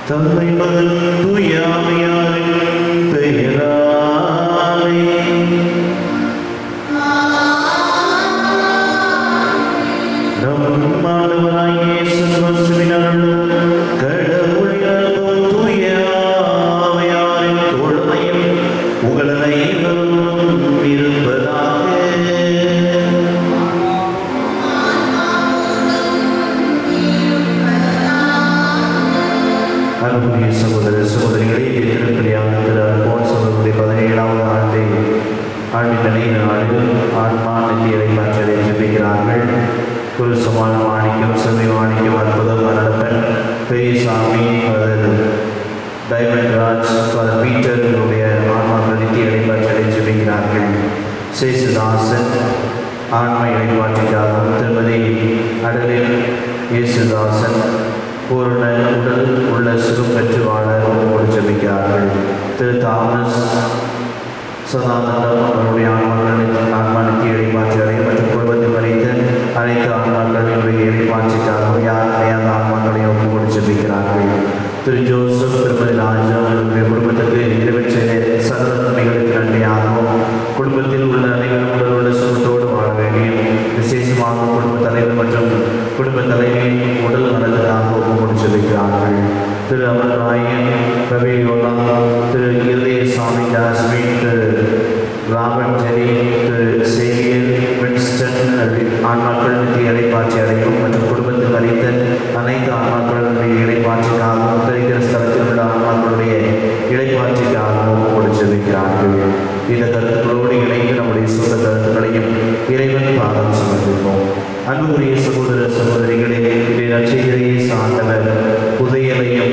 தந்தை மகன் தூயாமையாரின் பெயராலே நம் ஆண்டவராகிய இயேசு கிறிஸ்துவின் அருளும் கடவுளின் அன்பும் தூய ஆவியாரின் தோழமையும் உங்கள் அனைவரும் இருப்பதாக அன்புக்குரிய சகோதர சகோதரிகளே திருப்பலியான திரு அல்போன் சகோதரி பதினேழாவது ஆண்டை ஆண்டின் நினைவு நாளில் ஆன்மா நிதியரை பற்றலை ஜெபிக்கிறார்கள் குரு சமான மாணிக்கம் செல்வி மாணிக்கம் அற்புதம் மரணப்பன் பெரியசாமி அவர் டைமண்ட் ராஜ் ஃபாதர் பீட்டர் இவருடைய ஆன்மா நிதியரை பற்றலை ஜெபிக்கிறார்கள் சேசுதாசன் ஆன்ம இடைப்பாட்டிக்காகவும் திருமதி அடலில் இயேசுதாசன் பூரண உடல் உள்ள சுகம் பெற்று வாழ உங்களோடு ஜெபிக்கிறார்கள் திரு தாமஸ் சதானந்தம் அவருடைய ஆன்மாக்களின் ஆன்மானுக்கு இடைமாற்றி அடைய மற்றும் குடும்பத்தில் மறைத்த அனைத்து ஆன்மாக்களினுடைய இடைமாற்றிக்காகவும் யார் அடையாத ஆன்மாக்களையும் ஒப்புக்கொண்டு ஜெபிக்கிறார்கள் திரு ஜோசப் திருமதி ராஜா அவர்களுடைய குடும்பத்துக்கு நிறைவேற்ற சகல நன்மைகளுக்கு நன்றியாகவும் குடும்பத்தில் உள்ள அனைவரும் உடல் உள்ள சுகத்தோடு வாழ வேண்டியும் விசேஷமாக குடும்ப தலைவர் மற்றும் குடும்ப தலைவி உடல் நலத்துக்காக ஒப்புக்கொண்டு ஜெபிக்கிறார்கள் திரு அமர்ராயன் Ravi யோலா Thiru Irudayasamy Jasmine Thiru Robert Jerry Thiru Xavier Winston ஆன்மாக்கள் நிதிய இடைப்பாட்சி அடையும் மற்றும் குடும்பத்தில் அறிந்த அனைத்து ஆன்மாக்களுடைய இடைப்பாட்சிக்காகவும் தெரிகிற ஸ்தலத்தில் உள்ள ஆன்மாக்களுடைய இடைப்பாட்சிக்காகவும் கொடுத்து வைக்கிறார்கள் இந்த கருத்துக்களோடு இணைந்து நம்முடைய சொந்த கருத்துக்களையும் இறைவன் பாதம் சமர்ப்பிப்போம் அன்புக்குரிய சகோதர சகோதரிகளே இதை ரட்சிகரையே சார்ந்தவர் புதையலையும்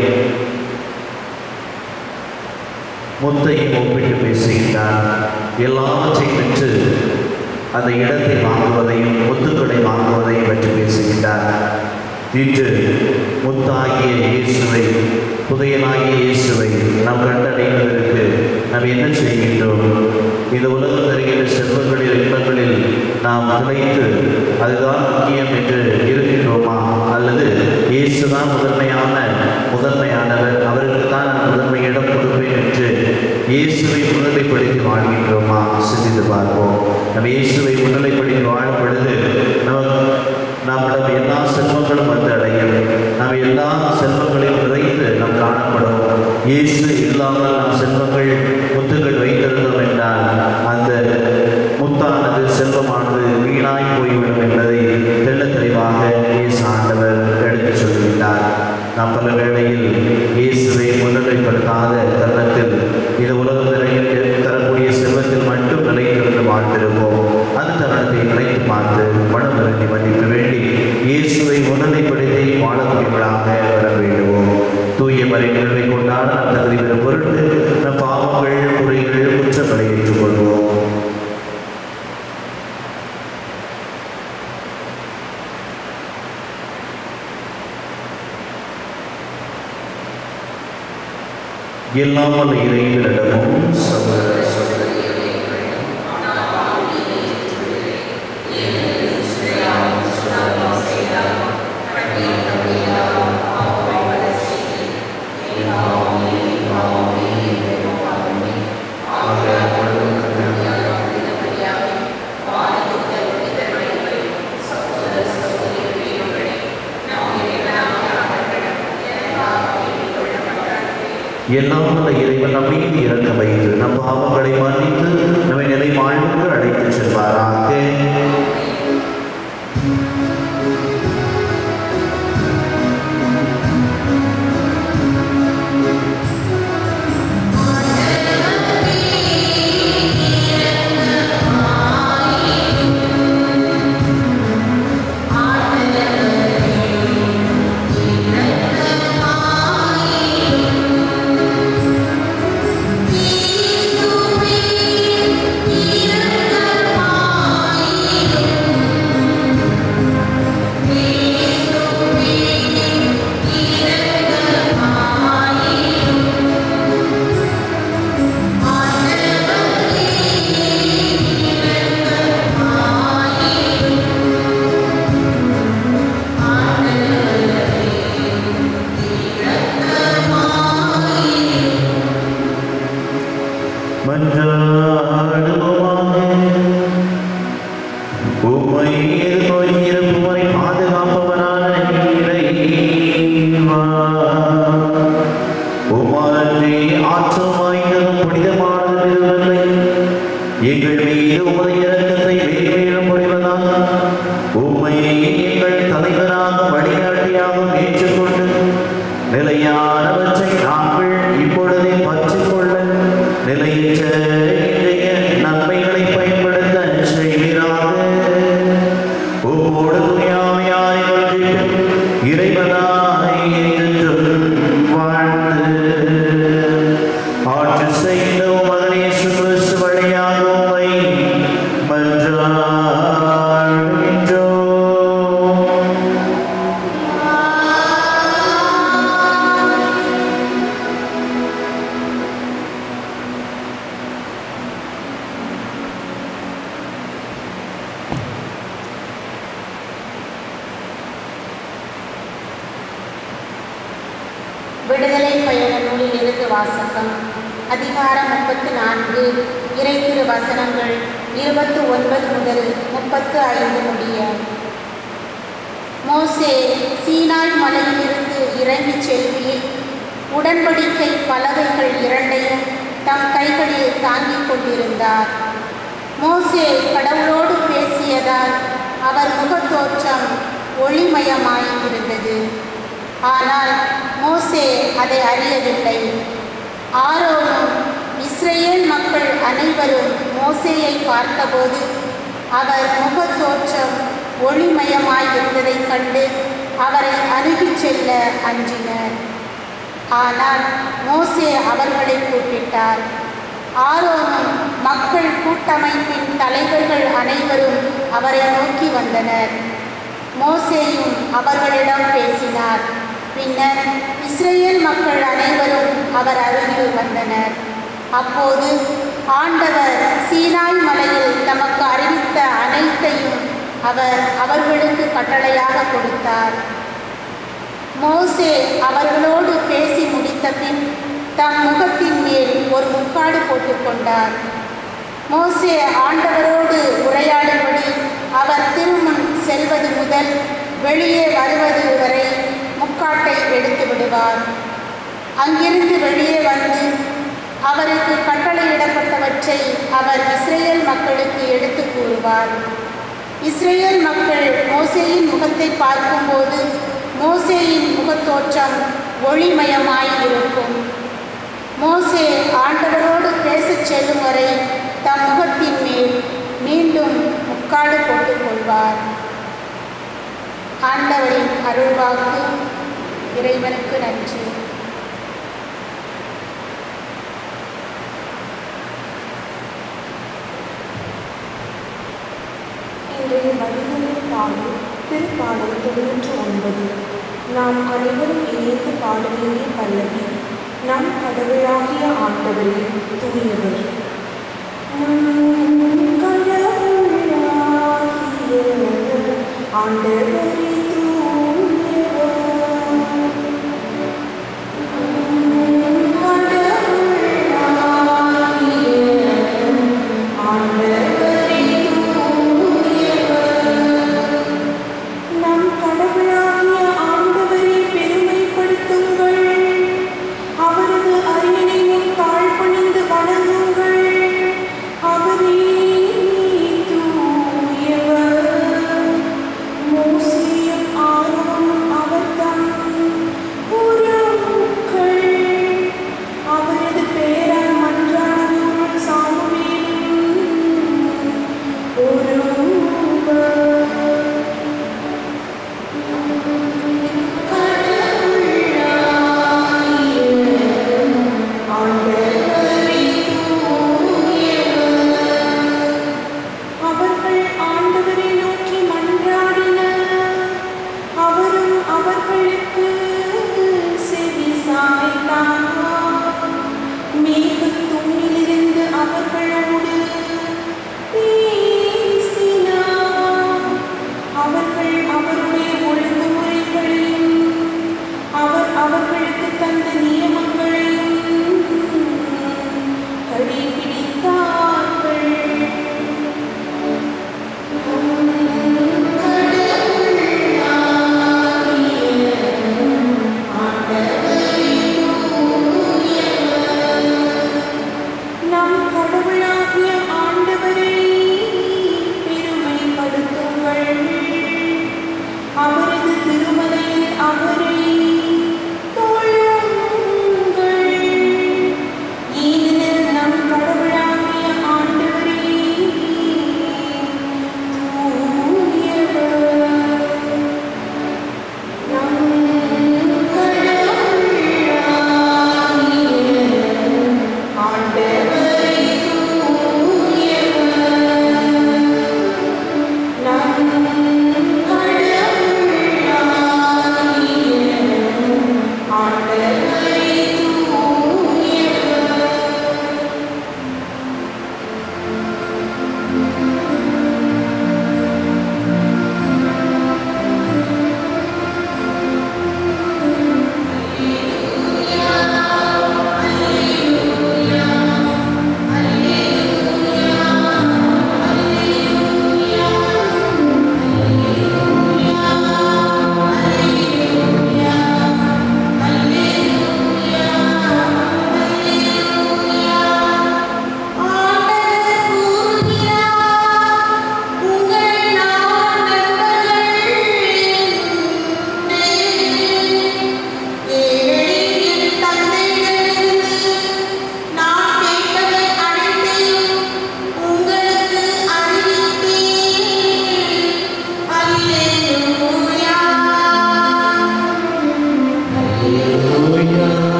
முத்தையும் ஒப்பிட்டு பேசுகின்றார் எல்லாவற்றையும் பெற்று அந்த இடத்தை வாங்குவதையும் முத்துக்களை வாங்குவதையும் பற்றி பேசுகின்றார் இன்று முத்தாகிய இயேசுவை புதையலாகிய இயேசுவை நாம் கண்டடைவதற்கு நாம் என்ன செய்கின்றோம் இந்த உலகம் தருகின்ற செல்வங்களில் இன்பங்களில் நாம் நிலைத்து அதுதான் முக்கியம் என்று இருக்கின்றோமா அல்லது இயேசுதான் முதன்மையான முதன்மையானவர் அவருக்கு தான் நான் முதன்மை இடம் கொடுப்பேன் என்று இயேசுவை முன்னிலைப்படுத்தி வாழ்கின்றோமா சிந்தித்து பார்ப்போம் நம்ம இயேசுவை முன்னிலைப்படுத்தி வாழும் பொழுது நம்ம நம்மிடம் எல்லா செல்வங்களும் வந்து அடையும் நாம் எல்லா செல்வங்களையும் நிறைந்து நாம் காணப்படும் இயேசு இல்லாமல் நாம் செல்வங்கள் முத்துகள் வைத்திருந்தோம் என்றால் அந்த முத்தானது செல்வமானது வீணாய் போய்விடும் என்பதை தெள்ள தெளிவாக இயேசு ஆண்டவர் எடுத்துச் சொல்கின்றார் நாம் பல வேளையில் இயேசுவை முன்னிலைப்படுத்தாத தருணத்தில் இது உலகம் நிறைய தரக்கூடிய செல்வத்தில் மட்டும் நிலைத்திருந்து வாழ்ந்திருப்போம் அந்த தருணத்தை நினைத்து பார்த்து மனம் நிறுத்தி மன்னிக்க வேண்டி இயேசுவை முன்னிலைப்படுத்தி வாழக்கூடியவர்களாக வர வேண்டுவோம் தூய மறை நிகழ்வை கொண்டாட நம் தகுதி பெறும் பொருட்டு நம் பாவங்கள் குறைகள் குற்றங்களை ஏற்றுக்கொள்வோம் எல்லாமல் இறைவனிடமும் சகோதர சகோதரிகளே, எல்லாம் வல்ல இறைவன் நம் மீது இறக்க வைத்து நம் பாவங்களை மன்னித்து நம்மை நிலை வாழ்வுக்கு அழைத்து செல்வாராக இயேசுவே இரக்கமாயிரும் விடுதலை பயண நூலிலிருந்து வாசகம் அதிகாரம் முப்பத்து நான்கு இறை திரு வசனங்கள் இருபத்து ஒன்பது முதல் முப்பத்து ஐந்து முடிய மோசே சீனாய் மலையிலிருந்து இறங்கிச் செல்வியில் உடன்படிக்கை பலகைகள் இரண்டையும் தம் கைகளில் தாங்கிக் கொண்டிருந்தார் மோசே கடவுளோடு பேசியதால் அவர் முகத்தோற்றம் ஒளிமயமாய் இருந்தது ஆனால் மோசே அதை அறியவில்லை ஆரோனும் இஸ்ரேல் மக்கள் அனைவரும் மோசேயை பார்த்தபோது அவர் முகத்தோற்றம் ஒளிமயமாய் இருந்ததைக் கண்டு அவரை அணுகிச் செல்ல அஞ்சினர் ஆனால் மோசே அவர்களை கூப்பிட்டார் ஆரோனும் மக்கள் கூட்டமைப்பின் தலைவர்கள் அனைவரும் அவரை நோக்கி வந்தனர் மோசேயும் அவர்களிடம் பேசினார் பின்னர் இஸ்ரேல் மக்கள் அனைவரும் அவர் அருகில் வந்தனர் அப்போது ஆண்டவர் சீனாய் மலையில் தமக்கு அறிவித்த அனைத்தையும் அவர் அவர்களுக்கு கட்டளையாக கொடுத்தார் மோசே அவர்களோடு பேசி முடித்த பின் தம் முகத்தின் மேல் ஒரு முக்காடு போட்டுக்கொண்டார் மோசே ஆண்டவரோடு உரையாடும்படி அவர் திருமுன் செல்வது முதல் வெளியே வருவது வரை முக்காட்டை எடுத்து விடுவார் அங்கிருந்து வெளியே வந்து அவருக்கு கட்டளையிடப்பட்டவற்றை அவர் இஸ்ரேல் மக்களுக்கு எடுத்து கூறுவார் இஸ்ரேல் மக்கள் மோசேயின் முகத்தை பார்க்கும்போது மோசேயின் முகத்தோற்றம் ஒளிமயமாய் இருக்கும் மோசே ஆண்டவரோடு பேசச் செல்லும் வரை தம் முகத்தின் மேல் மீண்டும் முக்காடு போட்டுக் கொள்வார் ஆண்டவரின் அருள்வாக்கு இறைவனுக்கு நன்றி இன்றைய வழிகளில் பாடல் திருப்பாடல் தொண்ணூற்று ஒன்பது நாம் அனைவரும் இணைந்து பாட வேண்டிய பல்லவி நம் கடவுளாகிய ஆண்டவரே தூயவர் நம் கடவுளாகிய ஆண்டவரே தூயவர் நம் கடவுளாகிய ஆண்டவரே தூயவர் நம் கடவுளாகிய ஆண்டவரை பெருமைப்படுத்துங்கள் அவரது அரியணையும் தாழ்பணிந்து வணங்குங்கள் அவரே தூயவர் மோசே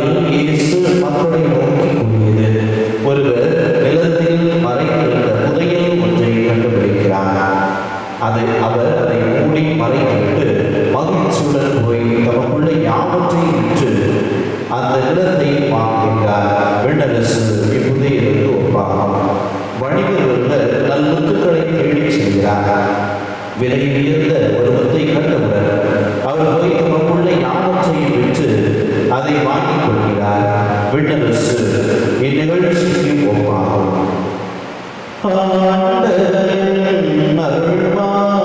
அதிகாலையில் இயேசு மக்களை நோக்கி கூறியது ஒருவர் நிலத்தில் மறைந்திருந்த புதையல் ஒன்றை கண்டுபிடிக்கிறார் அதை அவர் அதை மூடி மறைத்துவிட்டு மகிழ்ச்சியுடன் போய் தமக்குள்ள யாவற்றையும் விற்று அந்த நிலத்தை வாங்குகின்றார் விண்ணரசு இப்புதையலுக்கு ஒப்பாகும் வணிகர் ஒருவர் நல்லுத்துக்களை தேடிச் செல்கிறார் விலை உயர்ந்த ஒரு முத்தை கண்டவுடன் அவர் போய் தமக்குள்ள யாவற்றையும் விற்று அதை வாங்கிக் கொள்கிறார் விண்ணரசு இந்நிகழ்ச்சிக்கு ஒப்பாகும் ஆண்டவரின் அருள்வாய்.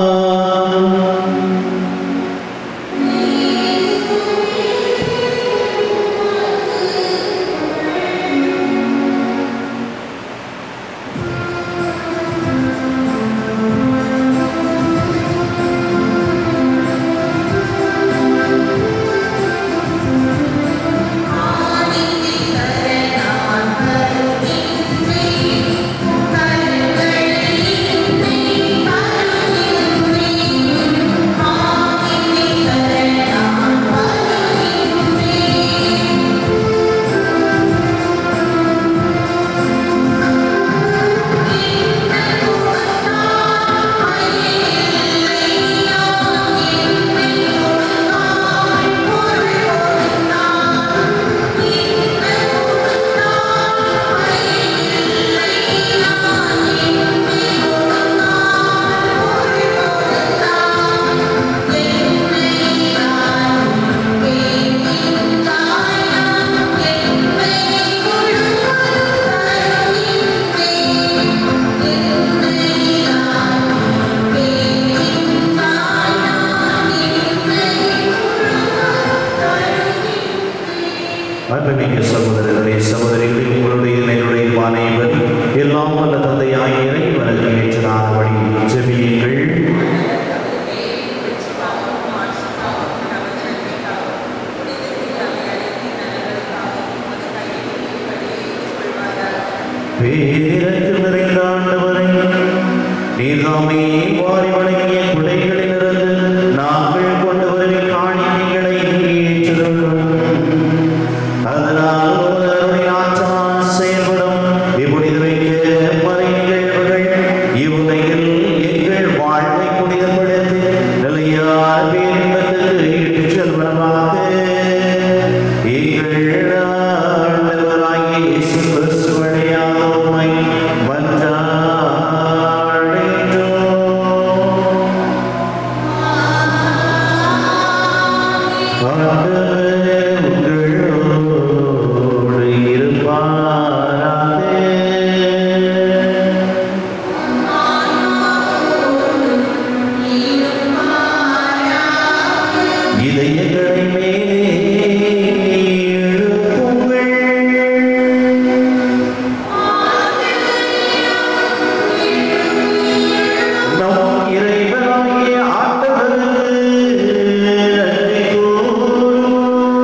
அன்புமிக்க சகோதரர்களே சகோதரிகளே உங்களுடைய என்னுடைய பானைவர் எல்லாம் வல்ல தந்தையாய் இறைவனுக்கு ஏற்றதானபடி ஜெபியுங்கள் பேரன்பு நிறைந்த ஆண்டவரே நீர்தாமே வாரி வழங்கிய குடைகளிலிருந்து நாங்கள் கொண்டு வரும் காணிக்கைகளை ஏற்றுள்ளோம் அதனால் உங்களுடைய ஆற்றலால் செயல்படும் இப்புனித வைக்க மறை நிகழ்வுகள் இவ்வுலகில் எங்கள் வாழ்வை புனிதப்படுத்தி நிலையான பேரின்பத்துக்கு இட்டுச் செல்வனமாக எங்கள் ஆண்டவராகிய இயேசு கிறிஸ்து வழியாக உம்மை மன்றாடுகின்றோம். ஆண்டவர் உங்களோடு இருப்பாராக. இதயங்களை மேலே எழுப்புங்கள். நம் இறைவனாகிய ஆண்டவருக்கு நன்றி கூறுவோம்.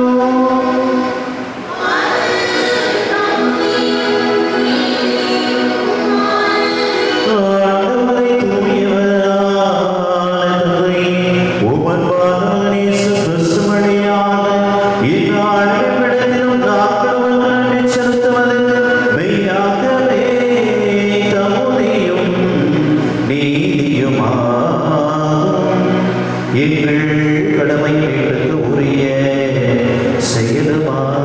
ஆண்டவரை தூயவரான தந்தை, உமன் பாதமகன் இயேசு கிறிஸ்து வழியாக இந்நாளிடத்திலும் நாங்கள் உமக்கு நன்றி செலுத்துவது மெய்யாகவே தகுதியும் நீதியுமாகும். எங்கள் கடமை கேட்டுக்கு உரிய செயலுமாகும்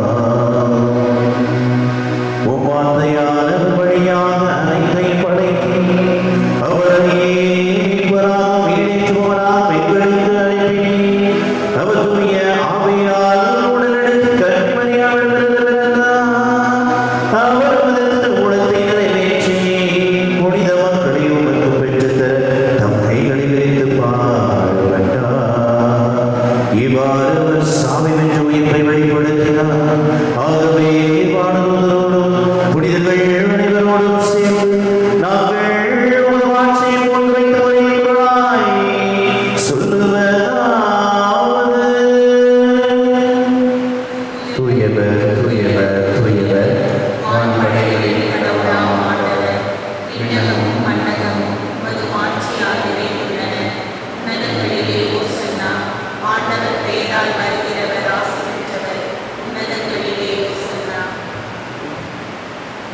உமாத்தையான வழியாக அனைத்தை படைத்து அவரையே மீட்பராக மீட்பவராக எங்களுக்கு அனுப்பி அவர் தூய ஆவியால் உடனெடுத்து கன்னிமரியாவிடமிருந்து பிறந்தார். அவர் முதல் உலகத்தை நிறைவேற்றி புனித மக்களை உமக்கு பெற்றுத்தர தம் கைகளில் இருந்து பாடுபட்டார் இவ்வாறு அவர் சாமி வென்ற உயிரை வெளிப்படுத்தினார் ஆகவே பாடுவதோடும் புனிதர்கள் அனைவரோடும் சேர்ந்து நாங்கள் உமது வாட்சியை போல் வைத்து வருகிறாய் சொல்லுவதாவது தூயவர் தூயவர் தூயவர் வான்படைகளின் கடவுளாம் ஆண்டவர் விண்ணகமும் மண்டகமும் உமது மாட்சியாகவே உள்ளன நகர்களிலே ஓசன்னா ஆண்டவர் பெயரால் வருகிறவர் ஆசி பெற்றவர்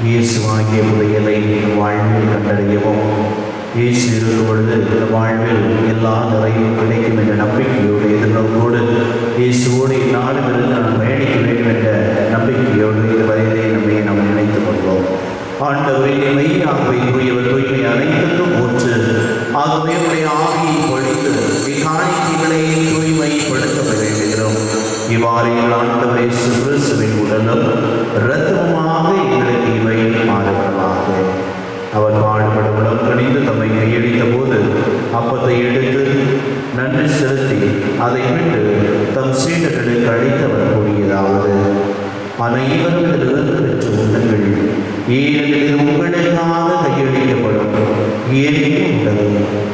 இயேசுவாகிய புதையலை வாழ்வில் கண்டடையவும் இயேசு இருக்கும் பொழுது இந்த வாழ்வில் எல்லா நிறைவும் கிடைக்கும் என்ற நம்பிக்கையோடு எதிர்நோக்கோடு இயேசுவோடு இந்நாளும் இருந்து நான் பயணிக்க வேண்டும் என்ற நம்பிக்கையோடு இந்த வயதை நம்மை நாம் நினைத்துக் கொள்வோம் ஆண்டவரை மெய்யாகவே தூயவர் தூய்மை அனைத்துக்கும் ஊற்று ஆகவே உடைய ஆவியை பொழித்து இக்காணிக்கைகளை தூய்மைப்படுத்த வேண்டுகிறோம் இவ்வாறு எங்கள் ஆண்டவரை கிறிஸ்துவின் உடலும் இரத்தமுமாக எங்களுக்கு இவை மாறுவதாக அவர் பாடுபடும் உடல் கணிந்து தம்மை கையளித்த போது அப்பத்தை எடுத்து நன்றி செலுத்தி அதை விட்டு தம் சீடர்களுக்கு அளித்தவர் கூறியதாவது அனைவரும் இதிலிருந்து பெற்று உண்ணுங்கள் ஏனெனில் இது உங்களுக்காக கையளிக்கப்படும் ஏனெனில் உண்டது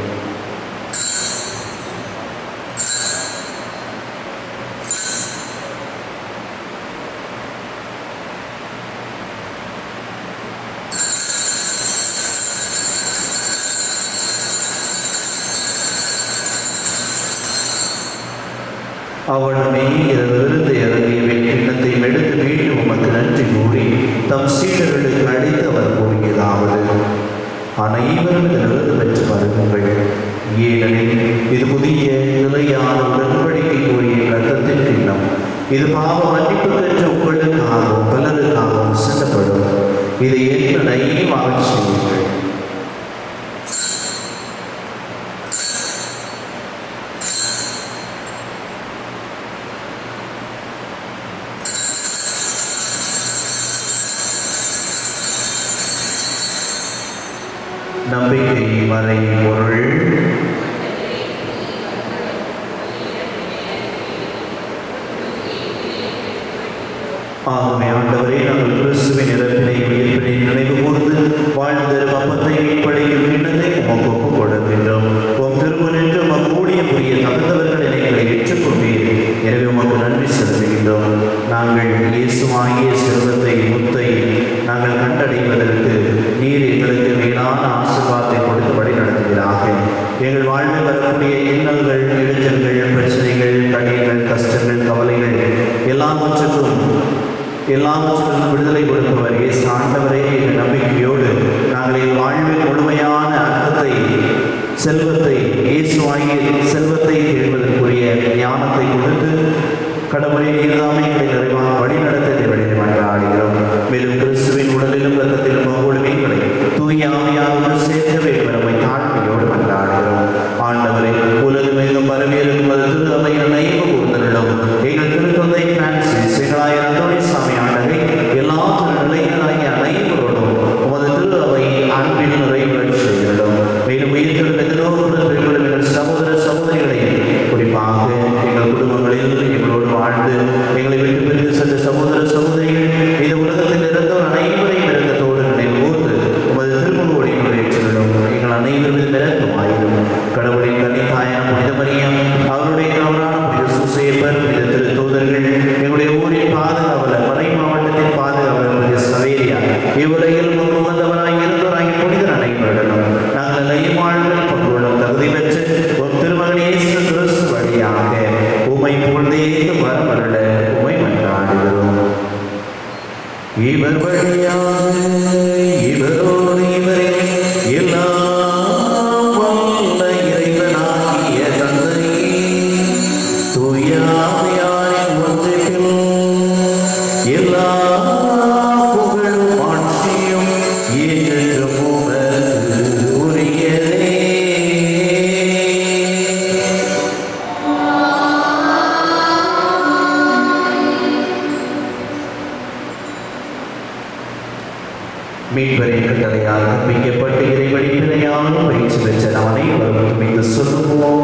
அவனுமே இதிலிருந்து இறங்கிய கிண்ணத்தை எடுத்து மீண்டும் உமக்கு நன்றி கூறி தம் சீடர்களுக்கு அளித்து அவர் கூறியதாவது அனைவரும் இதிலிருந்து பெற்று வருங்கள் ஏனெனில் இது புதிய நிலையான உடன்படிக்கை கூறிய ரத்தத்தின் கிண்ணம் இது பாவ மன்னிப்பு பெற்ற உங்களுக்காகவும் பலருக்காகவும் சின்னப்படும் இதை ஏற்ற நைவாக செய்யுங்கள் நம்பிக்கை மறை பொருள் ஆகவே ஆண்டவரே நாங்கள் கிறிஸ்துவின் இறப்பினை உயிர்ப்பினை நினைவு கூர்ந்து வாழ்ந்தரும் அப்பத்தை மீட்படையும் கிண்ணத்தை உமக்கு ஒப்புக் கொடுக்கின்றோம் உம் திருமணின்று உமக்கு ஊழியம் புரிய தகுந்தவர்கள் எங்களை ஏற்றுக்கொண்டீர் எனவே உமக்கு நன்றி செலுத்துகின்றோம் நாங்கள் இயேசுவாகிய செல்வத்தை முத்தை நாங்கள் கண்டடைவதற்கு நீர் எங்களுக்கு மேலான ஆசீர்வாதத்தை கொடுத்து வழி நடத்துகிறாக எங்கள் வாழ்வில் வரக்கூடிய இன்னல்கள் இடைஞ்சல்கள் பிரச்சனைகள் கடினங்கள் கஷ்டங்கள் கவலைகள் எல்லாவற்றுக்கும் எல்லாவற்றிலும் விடுதலை கொடுப்பவர் இயேசு ஆண்டவரே என்ற நம்பிக்கையோடு நாங்கள் எங்கள் வாழ்வில் முழுமையான அர்த்தத்தை செல்வத்தை இயேசுவாகிய செல்வத்தை தேடுவதற்குரிய ஞானத்தை கொடுத்து கடவுளின் நீர்தாமை எங்களை நிறைவாக வழி நடத்தத்தை வழியை மன்றாடுகிறோம் மேலும் கிறிஸ்துவின் உடலிலும் ரத்தத்திலும் பங்கோடு மீன்களை தூய ஆவியாரோடு சேர்க்க வேண்டும் நம்மை தாழ்மையோடு மன்றாடுகிறோம் ஆண்டவரை உலகமெங்கும் பரவியிருக்கும் அது திரு அவையில் நைவு கூர்ந்தருளும் எங்கள் திருத்தந்தை பிரான்சிஸ் எங்களாய அந்தோணி சாமி ஆண்டவை எல்லா திருநிலைகளாகிய அனைவரோடும் உமது திரு அவை அன்பில் நிறைவு செய்கிறோம் மேலும் உயிர்த்தெழுந்த எதிரோடு பெண்களும் எங்கள் சகோதர சகோதரிகளையும் குறிப்பாக எங்கள் குடும்பங்களில் எங்களோடு வாழ்ந்து எங்களை விட்டு பிரிந்து சென்ற சகோதர சகோதரிகள் இந்த உலகத்தில் இருந்தோர் அனைவரையும் இரக்கத்தோடு நினைவு கூர்ந்து உமது திருமுகோடி நிறைவேற்றிடும் எங்கள் அனைவரும் நிரந்தமாயிரும் கடவுளின் கன்னித்தாயான புனித மரியம் அவருடைய கவரான புனித சுசேபர் புனித திரு தூதர்கள் எங்களுடைய ஊரின் பாதுகாவலர் மறை மாவட்டத்தின் பாதுகாவலர் புனித சவேரியா இவ்வுலகில் முன்பு வந்தவராய் இருந்தவராய் புனித அனைவரிடனும் நாங்கள் நிலையும் வாழ்வில் பங்குள்ளோம் தகுதி பெற்று உன் திருமகன் இயேசு கிறிஸ்து வழியாக உமை புகழ்ந்தேத்து வரமருள உமை மன்றாடுகிறோம் இவர் வழியாக இவரோடு இவரே எல்லாம் வல்ல இறைவனாகிய தந்தை தூயாமையாரின் ஒன்றில் எல்லா புகழும் ஆட்சியும் என்றென்றும் உமக்கு உரியதே மீட்பரின் கட்டளையால் கற்பிக்கப்பட்டு இறைவழி பிழையால் பயிற்சி பெற்ற நாம் அனைவரும் துணிந்து சொல்லுவோம்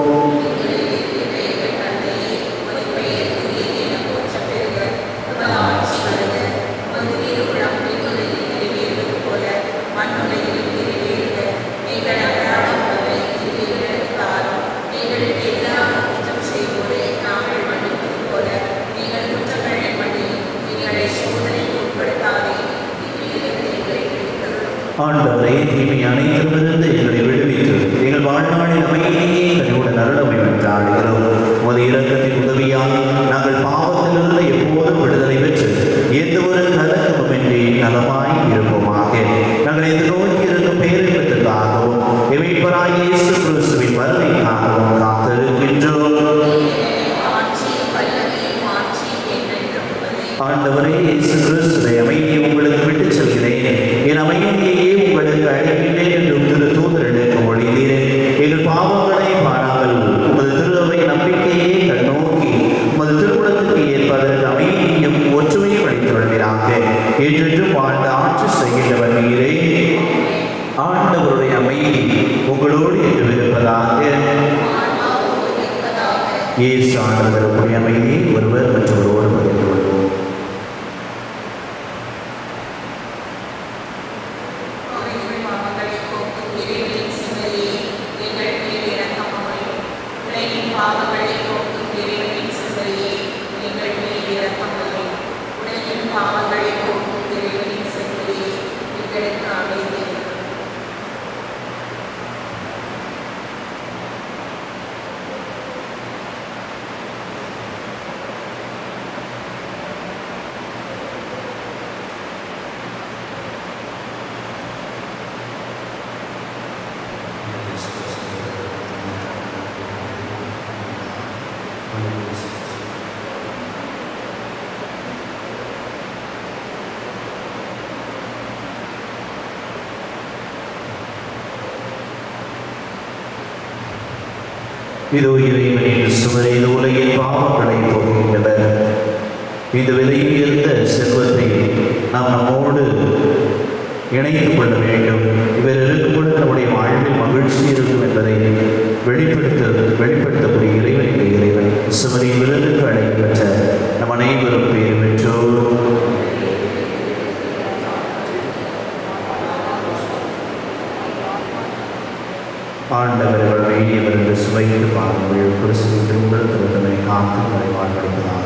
ஆண்டவரே தீமை அனைத்திலிருந்து எங்களை விடுவித்து எங்கள் வாழ்நாளில் அமைதியே கனிவுடன் அருளமை வென்றாடுகிறோம் உமது இரக்கத்தின் உதவியால் நாங்கள் பாவத்திலிருந்து எப்போதும் விடுதலை பெற்று எந்த ஒரு கலக்கமுமின்றி நலமாய் இருப்போமாக ஆண்டவரே இயேசு கிறிஸ்துவை அமைதியை உங்களுக்கு விட்டுச் செல்கிறேன் என் அமைதியையே உங்களுக்கு அழைக்கின்றேன் என்று திரு தூதர்களுக்கு மொழிந்தீரே எங்கள் பாவங்களை பாராமல் உமது திருவை நம்பிக்கையே கண்ணோக்கி உமது திருவுடத்துக்கு ஏற்பதற்கு அமைதியும் ஒற்றுமையும் அளித்து வருகிறாங்க என்றென்றும் வாழ்ந்த ஆட்சி செய்கின்றவர் நீரே ஆண்டவருடைய அமைதி உங்களோடு என்று இருப்பதாக இயேசு ஆண்டவருடைய அமைதியை ஒருவர் மற்றவரோடு பகிர்ந்து கொள்வோம் அவர்கள் பாவங்களை போக்கும் இறைவனின் சிந்தையே எங்கள் மேல் இரக்கமாயும் உலகின் பாவங்களை போக்கும் இறைவனின் சிந்தையே எங்கள் மேல் இரக்கமாயும் உலகின் பாவங்களை போக்கும் இறைவனின் சிந்தையே எங்களுக்கு அமைதி இதோ இறைவனின் சுவரை இந்த உலகின் பாவங்களை போகின்றவர் இந்த விலையில் இருந்த செல்வத்தை நாம் நம்மோடு இணைத்துக் கொள்ள வேண்டும் இவர் இருக்கும்போது நம்முடைய வாழ்வில் மகிழ்ச்சி இருக்கும் என்பதை வெளிப்படுத்த வெளிப்படுத்தக்கூடிய இறைவனுக்கு இறைவன் சுவரின் விருதுக்கு அழைக்கப்பட்ட நம் அனைவரும் பேர் பெற்றோர் ஆண்டவர்கள் வேண்டியவருக்கு சுவைத்து பாருங்கள் கிறிஸ்துவின் திரும்பல் திருத்தமை காத்து மறைவாழ்வடைவதாக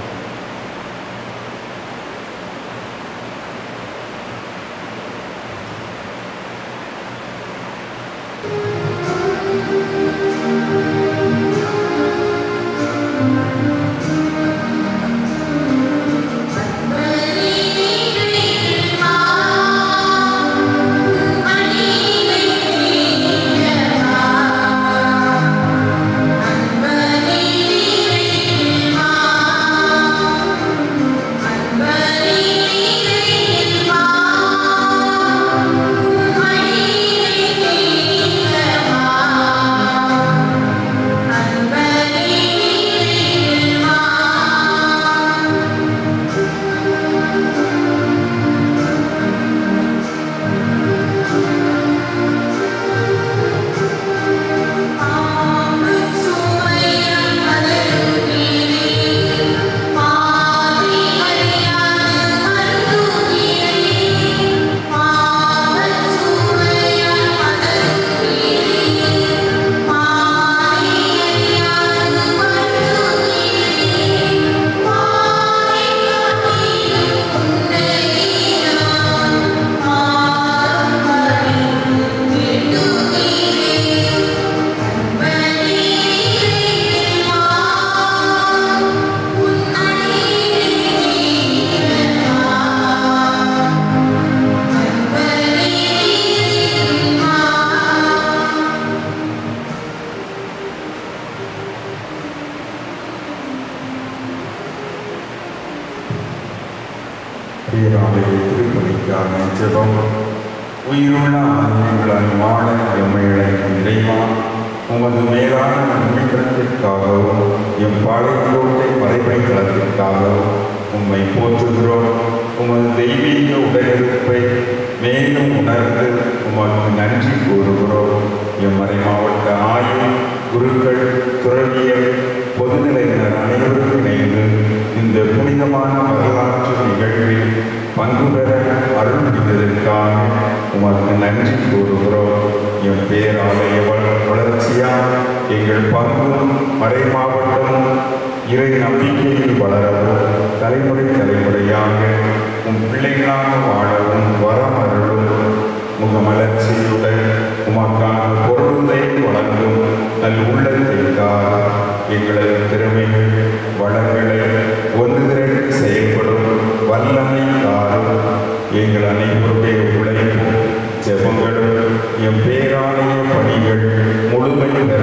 பேராடைய திருப்பணிக்கான ஜெபம் உயிருள்ள ஆன்மீகளாய் வாழ எம்மைகளை இறைவா உமது மேலான நன்மைகளத்திற்காகவும் எம் பாளையங்கோட்டை மறைமை களத்திற்காகவும் உம்மை போற்றுகிறோம் உமது தெய்வீக உடனிருப்பை மேலும் உணர்ந்து உமக்கு நன்றி கூறுகிறோம் எம் மறை மாவட்ட ஆய்வு குருக்கள் துறவியர் பொதுநிலையினர் அனைவரும் இணைந்து இந்த புனிதமான வரலாற்று நிகழ்வில் பங்கு பெற அருள் புரிந்ததற்காக உமக்கு நன்றி கூறுகிறோம் எம் பேராலய வள- வளர்ச்சியா எங்கள் பங்கும் மறை மாவட்டமும் இறை நம்பிக்கையில் வளரவும் தலைமுறை தலைமுறையாக உம் பிள்ளைகளாக வாழவும் வரம் அருளும் முகமலர்ச்சியுடன் உமக்கான பொருளை வழங்கும் நல் உள்ளத்திற்காக எங்களது திறமைகள் வளங்களை ஒன்று திரண்டு செயல்படும் வல்லமை காரும் எங்கள் அனைவருடைய உழைப்பும் ஜெபங்களும் எம் பேராலய பணிகள் முழுமை பெற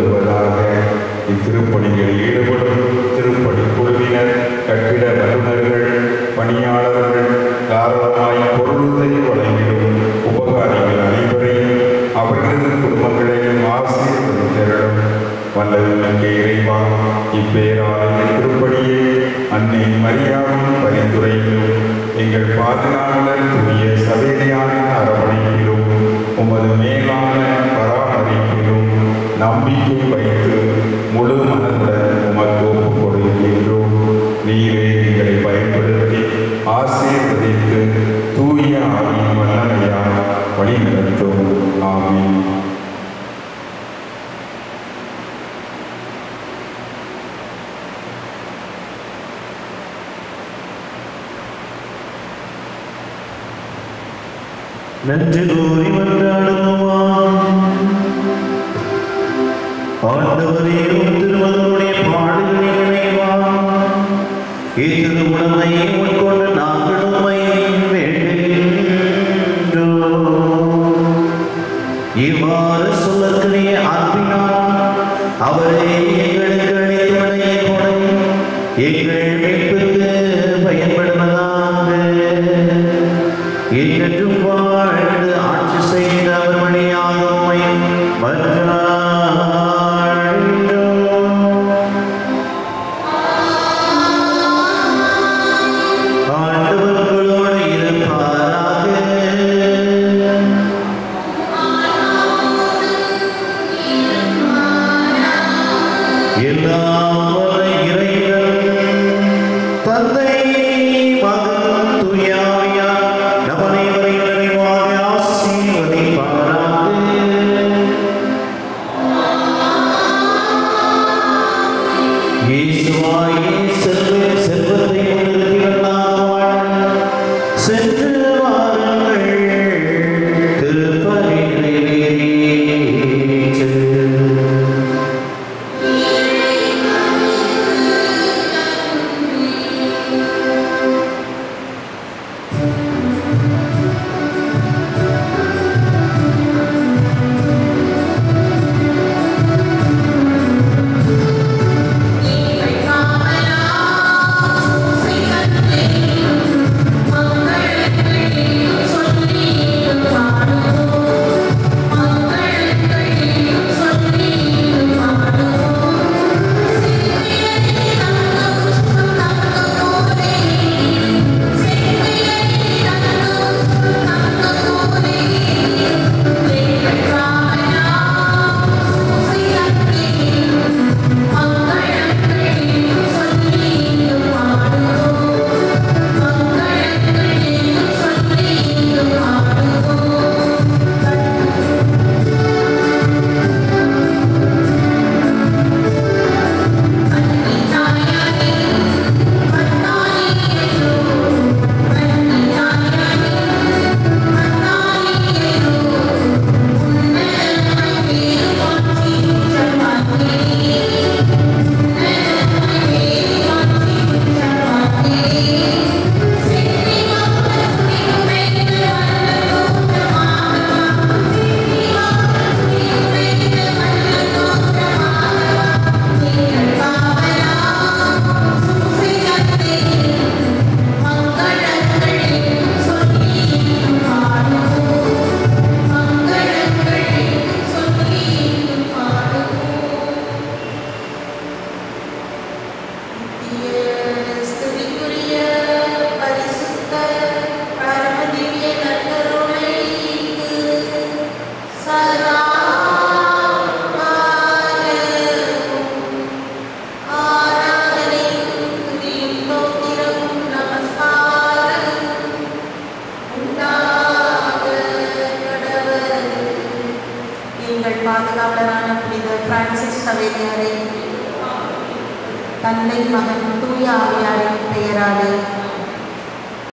உதவுவதாக இத்திருப்பணிகளில் ஈடுபடும் திருப்பணி குழுவினர் கட்டிட வல்லுநர்கள் மிக்க இறைவா இப்பேராலய திருப்படியே அன்னை மரியாவின் பரிந்துரையிலும் எங்கள் பாதுகாவலர் தூய சவேரியாரின் அரவணைப்பிலும் உமது மேலான பராமரிப்பிலும் நம்பிக்கை வைத்து முழு மனதுடன் உமக்கு ஒப்புக் கொடுக்கின்றோம் நீரே எங்களை பயன்படுத்தி ஆசீர்வதித்து தூய ஆவியின் வல்லமையால் வழிநடத்தும் ஆமீன் நன்றி கூறி மன்றாடுவோம் ஆண்டவரே உம் திருமகனுடைய பாடுகளை நினைவாம் இத்திருமணமை உட்கொண்ட நாங்கள் உம்மை வேண்டுகின்றோம் இவ்வாறு சொல்லக்கூடிய அன்பினால் அவரே எங்களுக்கு அளித்துடைய கொடை எங்கள் மீட்புக்கு பயன்படுவதாக என்றும் வாழ்ந்து ஆட்சி செய்த அவர் வழியாக உம்மை மன்றாடுகிறோம். ஆண்டவர் உங்களோடு இருப்பாராக எல்லாம் வல்ல இறைவன் தந்தை மகன் தூயாவியார் நம் அனைவரையும் நிறைவாக ஆசீர்வதிப்பாராக இயேசுவாயே செல்வ செல்வத்தை முன்னிறுத்தி வாழ சென்று வாருங்கள் திருப்பலி நிறைவேறிற்று. ஸ்துதிக்குரிய பரிசுத்த பரமதிவ்ய நற்கருணைக்கு சதா காலமும் ஆராதனையும் துதியும் ஸ்தோத்திரமும் நமஸ்காரமும் உண்டாக கடவுள். எங்கள் பாதுகாவலரான புனித பிரான்சிஸ் சவேரியாரை தந்தை மகன் தூய ஆவியாரின் பெயராலே